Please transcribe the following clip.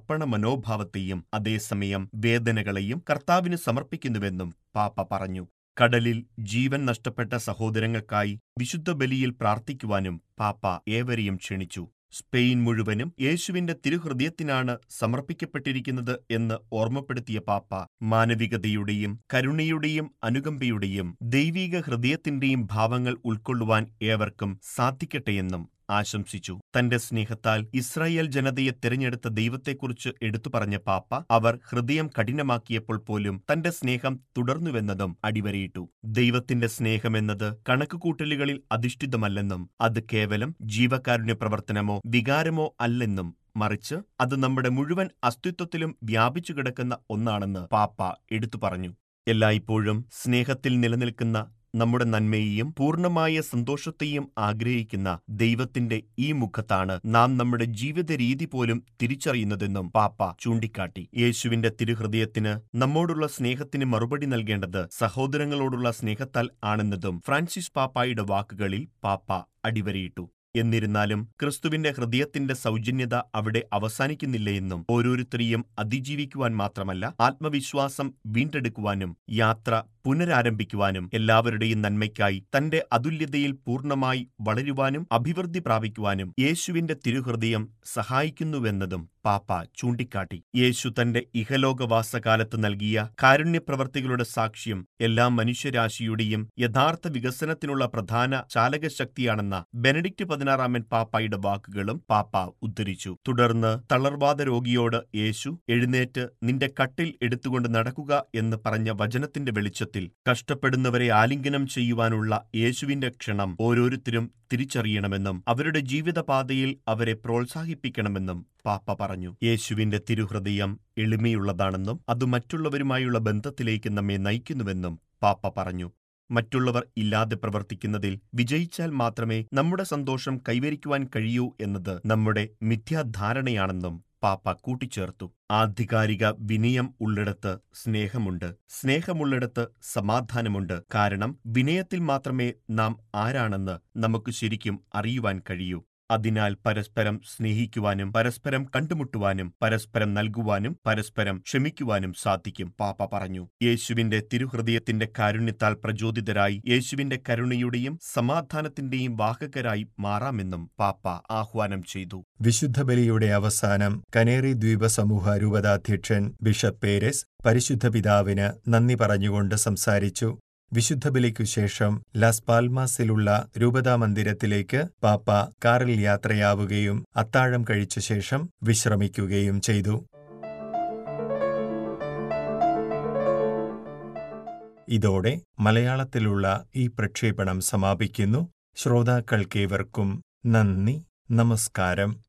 അർപ്പണ മനോഭാവത്തെയും അതേസമയം വേദനകളെയും കർത്താവിന് സമർപ്പിക്കുന്നുവെന്നും പാപ്പ പറഞ്ഞു കടലിൽ ജീവൻ നഷ്ടപ്പെട്ട സഹോദരങ്ങൾക്കായി വിശുദ്ധ ബലിയിൽ പ്രാർത്ഥിക്കുവാനും പാപ്പ ഏവരെയും ക്ഷണിച്ചു സ്പെയിൻ മുഴുവനും യേശുവിന്റെ തിരുഹൃദയത്തിനാണ് സമർപ്പിക്കപ്പെട്ടിരിക്കുന്നത് എന്ന് ഓർമ്മപ്പെടുത്തിയ പാപ്പ മാനവികതയുടെയും കരുണയുടെയും അനുകമ്പയുടെയും ദൈവീക ഹൃദയത്തിന്റെയും ഭാവങ്ങൾ ഉൾക്കൊള്ളുവാൻ ഏവർക്കും സാധിക്കട്ടെയെന്നും ആശംസിച്ചു തന്റെ സ്നേഹത്താൽ ഇസ്രായേൽ ജനതയെ തിരഞ്ഞെടുത്ത ദൈവത്തെക്കുറിച്ച് എടുത്തു പറഞ്ഞ പാപ്പ അവർ ഹൃദയം കഠിനമാക്കിയപ്പോൾ പോലും തന്റെ സ്നേഹം തുടർന്നുവെന്നതും അടിവരയിട്ടു ദൈവത്തിന്റെ സ്നേഹമെന്നത് കണക്കുകൂട്ടലുകളിൽ അധിഷ്ഠിതമല്ലെന്നും അത് കേവലം ജീവകാരുണ്യ പ്രവർത്തനമോ വികാരമോ അല്ലെന്നും മറിച്ച് അത് നമ്മുടെ മുഴുവൻ അസ്തിത്വത്തിലും വ്യാപിച്ചു കിടക്കുന്ന ഒന്നാണെന്ന് പാപ്പ എടുത്തു പറഞ്ഞു എല്ലായ്പ്പോഴും സ്നേഹത്തിൽ നിലനിൽക്കുന്ന നമ്മുടെ നന്മയെയും പൂർണ്ണമായ സന്തോഷത്തെയും ആഗ്രഹിക്കുന്ന ദൈവത്തിന്റെ ഈ മുഖത്താണ് നാം നമ്മുടെ ജീവിത രീതി പോലും തിരിച്ചറിയുന്നതെന്നും പാപ്പ ചൂണ്ടിക്കാട്ടി യേശുവിന്റെ തിരുഹൃദയത്തിന് നമ്മോടുള്ള സ്നേഹത്തിന് മറുപടി നൽകേണ്ടത് സഹോദരങ്ങളോടുള്ള സ്നേഹത്താൽ ആണെന്നതും ഫ്രാൻസിസ് പാപ്പായുടെ വാക്കുകളിൽ പാപ്പ അടിവരയിട്ടു എന്നിരുന്നാലും ക്രിസ്തുവിന്റെ ഹൃദയത്തിന്റെ സൗജന്യത അവിടെ അവസാനിക്കുന്നില്ലയെന്നും ഓരോരുത്തരെയും അതിജീവിക്കുവാൻ മാത്രമല്ല ആത്മവിശ്വാസം വീണ്ടെടുക്കുവാനും യാത്ര പുനരാരംഭിക്കുവാനും എല്ലാവരുടെയും നന്മയ്ക്കായി തന്റെ അതുല്യതയിൽ പൂർണ്ണമായി വളരുവാനും അഭിവൃദ്ധി പ്രാപിക്കുവാനും യേശുവിന്റെ തിരുഹൃദയം സഹായിക്കുന്നുവെന്നതും പാപ്പ ചൂണ്ടിക്കാട്ടി യേശു തന്റെ ഇഹലോകവാസകാലത്ത് നൽകിയ കാരുണ്യപ്രവർത്തികളുടെ സാക്ഷ്യം എല്ലാ മനുഷ്യരാശിയുടെയും യഥാർത്ഥ വികസനത്തിനുള്ള പ്രധാന ചാലകശക്തിയാണെന്ന ബെനഡിക്റ്റ് പതിനാറാമൻ പാപ്പായുടെ വാക്കുകളും പാപ്പ ഉദ്ധരിച്ചു തുടർന്ന് തളർവാദ രോഗിയോട് യേശു എഴുന്നേറ്റ് നിന്റെ കട്ടിൽ എടുത്തുകൊണ്ട് നടക്കുക എന്ന് പറഞ്ഞ വചനത്തിന്റെ വെളിച്ചത്തിൽ കഷ്ടപ്പെടുന്നവരെ ആലിംഗനം ചെയ്യുവാനുള്ള യേശുവിന്റെ ക്ഷണം ഓരോരുത്തരും തിരിച്ചറിയണമെന്നും അവരുടെ ജീവിതപാതയിൽ അവരെ പ്രോത്സാഹിപ്പിക്കണമെന്നും പാപ്പ പറഞ്ഞു യേശുവിന്റെ തിരുഹൃദയം എളിമയുള്ളതാണെന്നും അത് മറ്റുള്ളവരുമായുള്ള ബന്ധത്തിലേക്ക് നമ്മെ നയിക്കുന്നുവെന്നും പാപ്പ പറഞ്ഞു മറ്റുള്ളവർ ഇല്ലാതെ പ്രവർത്തിക്കുന്നതിൽ വിജയിച്ചാൽ മാത്രമേ നമ്മുടെ സന്തോഷം കൈവരിക്കുവാൻ കഴിയൂ എന്നത് നമ്മുടെ മിഥ്യാധാരണയാണെന്നും പാപ്പ കൂട്ടിച്ചേർത്തു ആധികാരിക വിനയം ഉള്ളിടത്ത് സ്നേഹമുണ്ട് സ്നേഹമുള്ളിടത്ത് സമാധാനമുണ്ട് കാരണം വിനയത്തിൽ മാത്രമേ നാം ആരാണെന്ന് നമുക്ക് ശരിക്കും അറിയുവാൻ കഴിയൂ അതിനാൽ പരസ്പരം സ്നേഹിക്കുവാനും പരസ്പരം കണ്ടുമുട്ടുവാനും പരസ്പരം നൽകുവാനും പരസ്പരം ക്ഷമിക്കുവാനും സാധിക്കും പാപ്പ പറഞ്ഞു യേശുവിന്റെ തിരുഹൃദയത്തിന്റെ കാരുണ്യത്താൽ പ്രചോദിതരായി യേശുവിന്റെ കരുണയുടെയും സമാധാനത്തിന്റെയും വാഹകരായി മാറാമെന്നും പാപ്പ ആഹ്വാനം ചെയ്തു വിശുദ്ധ ബലിയുടെ അവസാനം കനേറി ദ്വീപ സമൂഹ രൂപതാധ്യക്ഷൻ ബിഷപ്പ് പേരസ് പരിശുദ്ധ പിതാവിന് നന്ദി പറഞ്ഞുകൊണ്ട് സംസാരിച്ചു വിശുദ്ധ ബലിക്കു ശേഷം ലാസ് പാൽമാസിലുള്ള രൂപതാ മന്ദിരത്തിലേക്ക് പാപ്പ കാറിൽ യാത്രയാവുകയും അത്താഴം കഴിച്ച ശേഷം വിശ്രമിക്കുകയും ചെയ്തു ഇതോടെ മലയാളത്തിലുള്ള ഈ പ്രക്ഷേപണം സമാപിക്കുന്നു ശ്രോതാക്കൾക്കേവർക്കും നന്ദി നമസ്കാരം